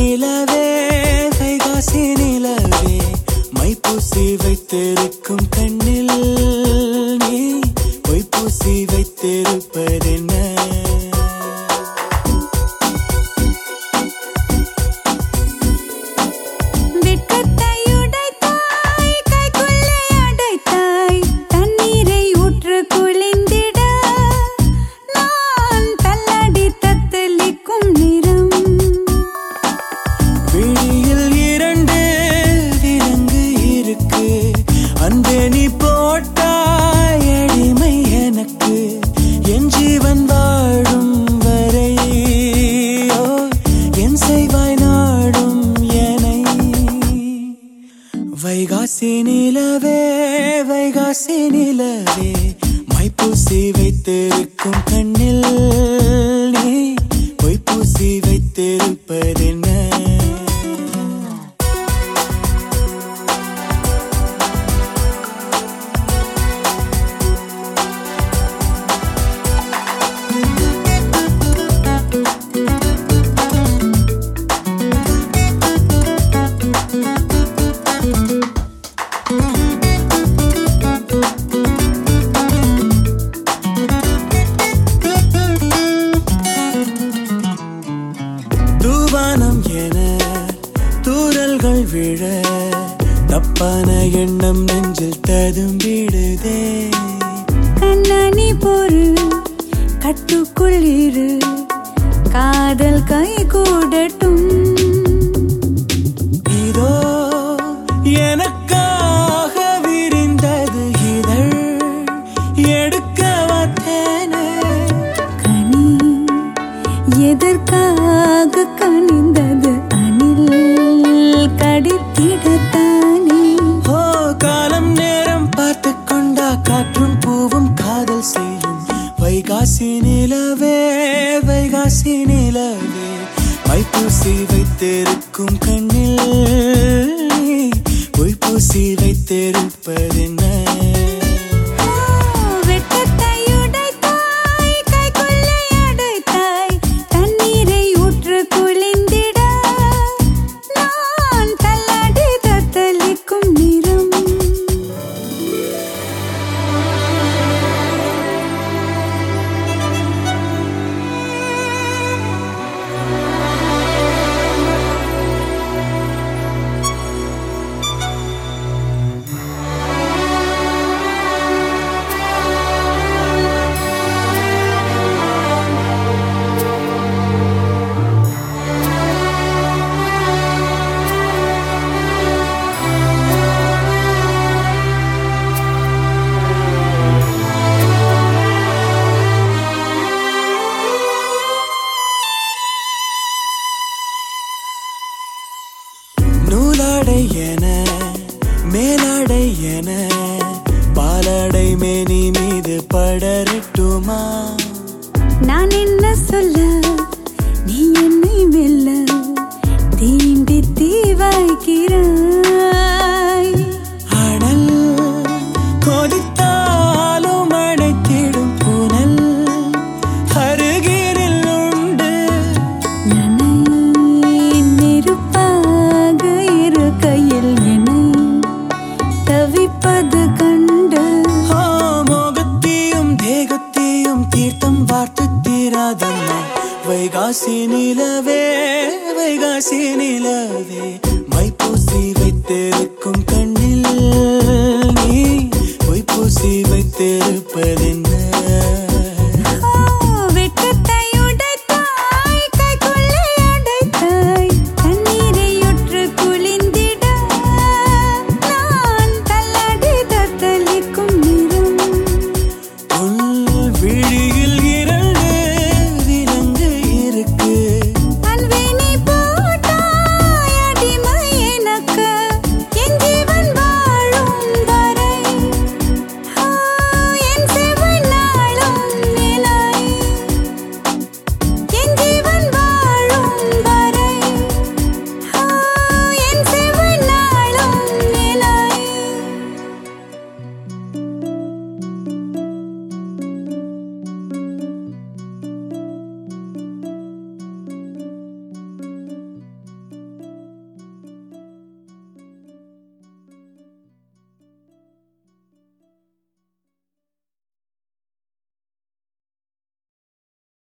நிலவே வைகாசி நிலவே மைப்பூசி வைத்திருக்கும் கண்ணில் நீ பொய்ப்பூசி வைத்திருப்பதென்ன வெட்கத்தை உடைத்தாய், கைக்குள்ளே அடைத்தாய். தண்ணீரை ஊற்று குளிந்திட, நான் தள்ளாடி தத்தளிக்கும் நிறம். விழியில் இரண்டு விலங்கு இருக்கு அன்பே நீ போட்டாய் அடிமை எனக்கு என் ஜீவன் வாழும் வரை ஓ, என் செய்வாய் நாடும் எனை வைகாசி நிலவே வைகாசி நிலவே மைப்பூசி வைத்திருக்கும் கண்ணில் நீ பொய்ப்பூசி வைத்திருப்பதென்ன தூவானம் என தூரல்கள் விழ தப்பான எண்ணம் நெஞ்சில் ததும்பிடுதே கண்ணாணி பொறு, கட்டுக்குள் இரு, காதல் கை கூடட்டும் இதோ எனக்காக விரிந்தது இதழ் எடுக்க வந்தேனே கனி எதற்காக கனிந்தது அணில் கடித்திடத்தானே ஓ காலம் நேரம் பார்த்து கொண்டா காற்றும் பூவும் காதல் செய்யும் வைகாசி நிலவே வைகாசி நிலவே மைப்பூசி வைத்திருக்கும் கண்ணில் பொய்ப்பூசி வைத்திருப்பதென்ன வெட்கத்தை உடைத்தாய், கைக்குள்ளே அடைத்தாய். தண்ணீரை ஊற்று குளிந்திட, நான் தள்ளாடி தத்தளிக்கும் நிறம் நூலாடை என மேலாடை என பாலாடை மேனி மீது படரட்டுமா நான் என்ன சொல்ல நீ என்னை மெல்ல தீண்டி தீவாய்க்கிறாய் அனல் கொதித்தாலும் அடைத்திடும் புனல் அருகிரில் உண்டு நனை நெருப்பாக இருக்கையில் என்னை தவிப்பது கண்டு ஆ, மோகத்தையும் தேகத்தையும் தீர்த்தம் வார்த்து தீராதம்மா வைகாசி நிலவே வைகாசி நிலவே மைப்பூசி